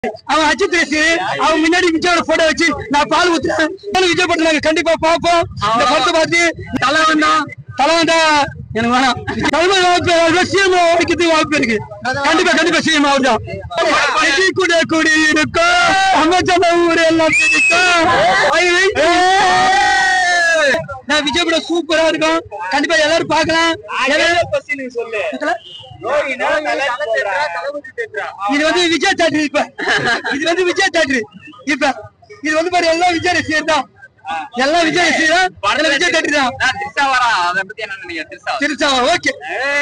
அவன் அஜித் பேசி அவன் முன்னாடி விஜயோட போட்டோ வச்சு நான் பால் ஊத்துறேன் விஜய் படம் நாங்க கண்டிப்பா பார்ப்போம் இந்த படத்தை பார்த்து தலை வந்தா தலை வந்தா எனக்கு வேணாம் தலைமை வாய்ப்பு சிஎம் வைக்கிறதுக்கு வாய்ப்பு இருக்கு கண்டிப்பா கண்டிப்பா சிஎம் அவர் தான் விஜய் கூட கூடி இருக்கும் அமைச்சர் ஊர் எல்லாம் இருக்கும் நான் விஜய் படம் சூப்பரா இருக்கும் கண்டிப்பா எல்லாரும் பார்க்கலாம் எல்லாரும் சொல்லு இது வந்து விஜய் தேட்டர் இப்ப இது வந்து விஜய் தேட்டர் இப்ப இது வந்து பாரு எல்லாம் விஜய் ரசிகர் தான் எல்லாம் விஜய் ரசிகர் தான் எல்லாம் விஜய் தேட்டர் தான் திருசா வரா அதை பத்தி என்ன நினைக்கிறீங்க திருசா திருச்சாவா ஓகே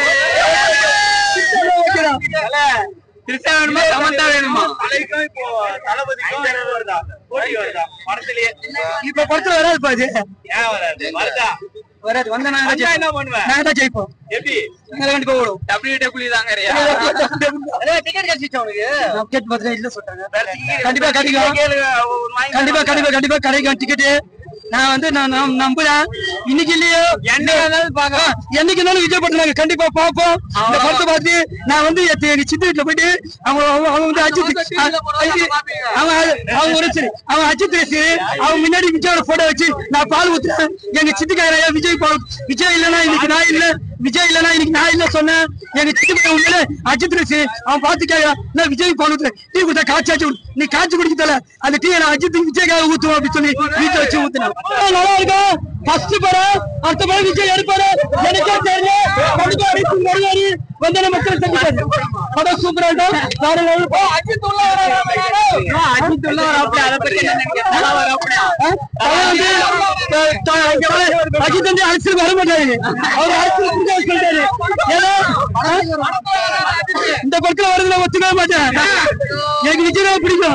திருசா வேணுமா சமந்தா வேணுமா இப்போ தளபதிக்கும் வருதா போட்டி வருதா படத்திலேயே இப்ப படத்துல வராது பாது ஏன் வராது வருதா வராது வந்த நாங்க வந்தா தான் என்ன பண்ணுவேன் நாங்க தான் ஜெயிப்போம் எப்படி நாங்க கண்டிப்பா ஓடும் டபிள்யூ டபிள்யூ தாங்க டிக்கெட் கிடைச்சிச்சா உனக்கு கேட்டு பார்த்தா இல்ல சொல்றாங்க கண்டிப்பா கிடைக்கும் கண்டிப்பா கண்டிப்பா கண்டிப்பா கண்டிப்பா கிடைக்கும் டிக்கெட் நான் வந்து நான் நான் நம்புறேன் இன்னைக்கு இல்லையோ என்னைக்கு வேணாலும் பார்க்கலாம். என்னைக்கு இருந்தாலும் விஜய் படம் நாங்க கண்டிப்பா பார்ப்போம் இந்த படத்தை பார்த்து நான் வந்து எத்த- எங்க சித்தி வீட்டுல போயிட்டு அவங்க அவங்க அவங்க வந்து அஜித் அவங்க TV ல போடுவாங்க, அஜித்- பார்ப்பீங்க. அவங்க அவங்க ஒரு சரி அவங்க அஜித் பேசி அவங்க முன்னாடி விஜயோட போட்டோ வச்சு நான் பால் ஊத்துறேன் எங்க சித்திக்காரையா விஜய் பால் விஜய் இல்லனா இன்னைக்கு நான் இல்ல விஜய் இல்லனா இன்னைக்கு நான் இல்ல சொன்னேன் எங்க சித்தி பையன் உண்மையில அஜித் பேசி அவன் பாத்து கேட்கறான் நான் விஜய் பால் ஊத்துறேன் டீ கொடுத்தா காய்ச்சி ஆச்சு விடு. நீ காய்ச்சி குடிக்கல அந்த டீ நான் அஜித் விஜய்க்காக ஊத்துவோம் அப்படின்னு சொல்லி வீட்டுல வச்சு ஊத்துனேன் நல்லா இருக்கும் ஃபர்ஸ்ட் படம் அடுத்த படம் விஜய் எடுப்பாரு எனக்கே தெரியல கண்டிப்பா அடித்து மறுவாரி வந்தன மக்கள் சந்திப்பாரு படம் சூப்பரா இருக்கும் வேற level. ஓ, அஜித் உள்ள வராரு. அஜித் உள்ள வராப்ல, அதை பத்தி என்ன நினைக்கிறீங்க? தல வராப்லயா? ஆ? அவன் வந்து, அஹ், த- இங்க பாரு, அஜித் வந்து அரசியல் வர மாட்டாரு அவர் அரசியல் புரிஞ்சு சொல்லிட்டாரு ஏன்னா ஆ? இந்த படத்துல வரதுல ஒத்துக்கவே மாட்டேன் எனக்கு விஜய் தான் பிடிக்கும்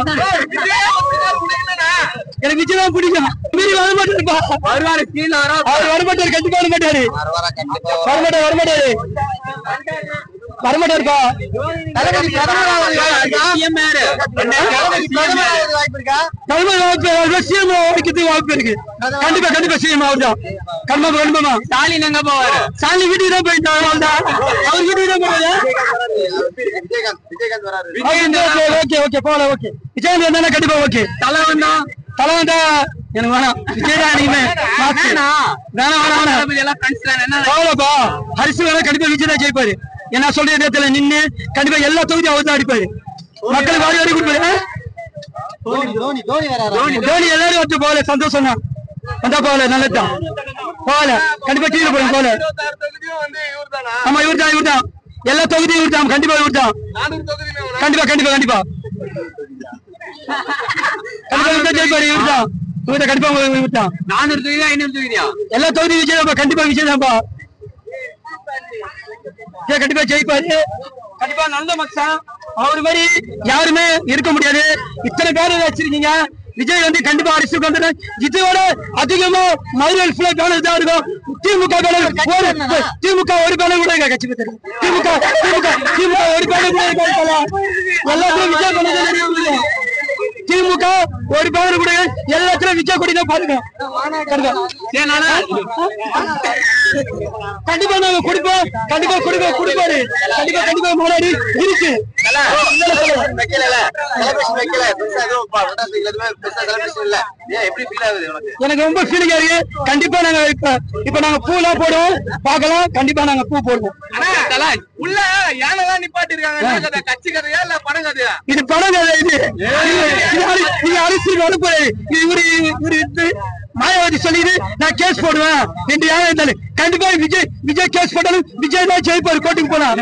எனக்கு விஜய் தான் பிடிக்கும் மீறி வர மாட்டாருப்பா வருவாரு கீழே வரா அவர் வர மாட்டாரு கண்டிப்பா வர மாட்டாரு வர மாட்டாரு வர மாட்டாரு வர மாட்டாருப்பா தளபதி சிஎம் யாரு தலைமை வாய்ப்பு சிஎம் வைக்கிறதுக்கு வாய்ப்பு இருக்கு கண்டிப்பா கண்டிப்பா சிஎம் அவர் தான் கண்டிப்பா கண்டிப்பா ஸ்டாலின் எங்க போவாரு சாலி வீட்டுக்கு தான் போயிட்டு அவர் தான் அவர் வீட்டுக்கு தான் போறாரு ஓகே ஓகே போகல ஓகே விஜயகாந்த் வந்தா கண்டிப்பா ஓகே தலை வந்தா தலை வந்தா எனக்கு வேணாம் விஜய் தான் எனக்குமே மாசு. வேணாம் வேணாம் வேணாம் தளபதி எல்லாம் ஃப்ரெண்ட்ஸ் தானே என்ன போகலப்பா ஹரிசு வேணா கண்டிப்பா விஜய் தான் ஜெயிப்பாரு என்ன சொல்ற நேரத்துல நின்னு கண்டிப்பா எல்லா தொகுதியும் அவர் தான் அடிப்பாரு மக்களுக்கு வாரி வாரி கொடுப்பாரு தோனி எல்லாரும் வந்து போகல சந்தோஷம் தான் வந்தா போகல நல்லதுதான் போகல கண்டிப்பா கீழே போய் போகல ஆமா இவர் தான் இவர் தான் எல்லா தொகுதியும் இவர் தான் கண்டிப்பா இவர் தான் கண்டிப்பா கண்டிப்பா கண்டிப்பா கண்டிப்பா இவர் தான் ஜெயிப்பாரு இவர் தான் இவர் தான் கண்டிப்பா இவர் தான் நானூறு தொகுதியா ஐநூறு தொகுதியா எல்லா தொகுதியும் விஜய் தான்ப்பா கண்டிப்பா விஜய் தான்ப்பா விஜய் கண்டிப்பா ஜெயிப்பாரு கண்டிப்பா நல்ல மச்சான் அவர் மாதிரி யாருமே இருக்க முடியாது இத்தனை பேர் வச்சிருக்கீங்க விஜய் வந்து கண்டிப்பா அரசுக்கு வந்து இதோட அதிகமா மதுரை ஃபுல்லா பேனர் தான் இருக்கும் திமுக பேனர் ஒரு திமுக ஒரு பேனர் கூட இருக்கா கட்சி பத்தி திமுக திமுக திமுக ஒரு பேனர் கூட இருக்கா எல்லாத்துலயும் விஜய் பண்ணி திமுக ஒரு பேனர் கூட எல்லாத்துலயும் விஜய் கொடி தான் பாருங்க கண்டிப்பா சரி நானா கண்டிப்பா நாங்க கொடுப்போம் கண்டிப்பா கொடுக்க கொடுப்பாரு கண்டிப்பா கண்டிப்பா முன்னாடி இருக்கு எனக்கு ரொம்ப ஃபீலிங்கா இருக்கு கண்டிப்பா நாங்க இப்ப இப்ப நாங்க பூ எல்லாம் போடுவோம் பார்க்கலாம் கண்டிப்பா நாங்க பூ போடுவோம் தல, உள்ள யானைதான் நிப்பாட்டி இருக்காங்க என்ன கதை? கட்சி கதையா இல்ல படம் கதையா இது படம் கதை இது இது- இது அரி- இது அரசியல் அனுப்புறது இது இவரு இவரு இது மாயாவதி சொல்லிது நான் கேஸ் போடுவேன் என்று யாரும் இருந்தாலும் கண்டிப்பா விஜய் விஜய் கேஸ் போட்டாலும் விஜய் தான் ஜெயிப்பாரு கோர்ட்டுக்கு போனா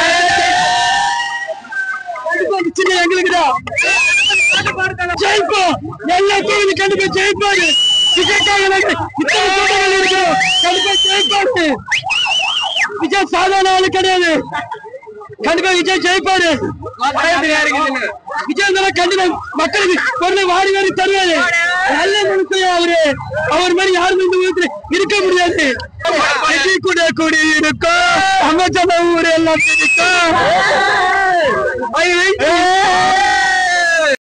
கண்டிப்பா இந்த சின்ன எங்களுக்கு தான் ஜெயிப்போம் எல்லா கோவிலும் கண்டிப்பா ஜெயிப்பாரு விஜய்க்காக நாங்க இத்தனை கூட்டங்கள் இருக்கிறோம் கண்டிப்பா ஜெயிப்பாரு விஜய் சாதாரண ஆளு கிடையாது கண்டிப்பா விஜய் ஜெயிப்பாரு விஜய் இருந்தாலும் கண்டிப்பா மக்களுக்கு பொருளை வாரி வாரி தருவாரு நல்ல மனுஷன் அவரு அவர் மாதிரி யாருமே இந்த உலகத்துல இருக்க முடியாது விஜய் கூட கூடி இருக்கும் அமைச்சர் ஊர் எல்லாம் இருக்கும் ஐ, ஐ, ஐ.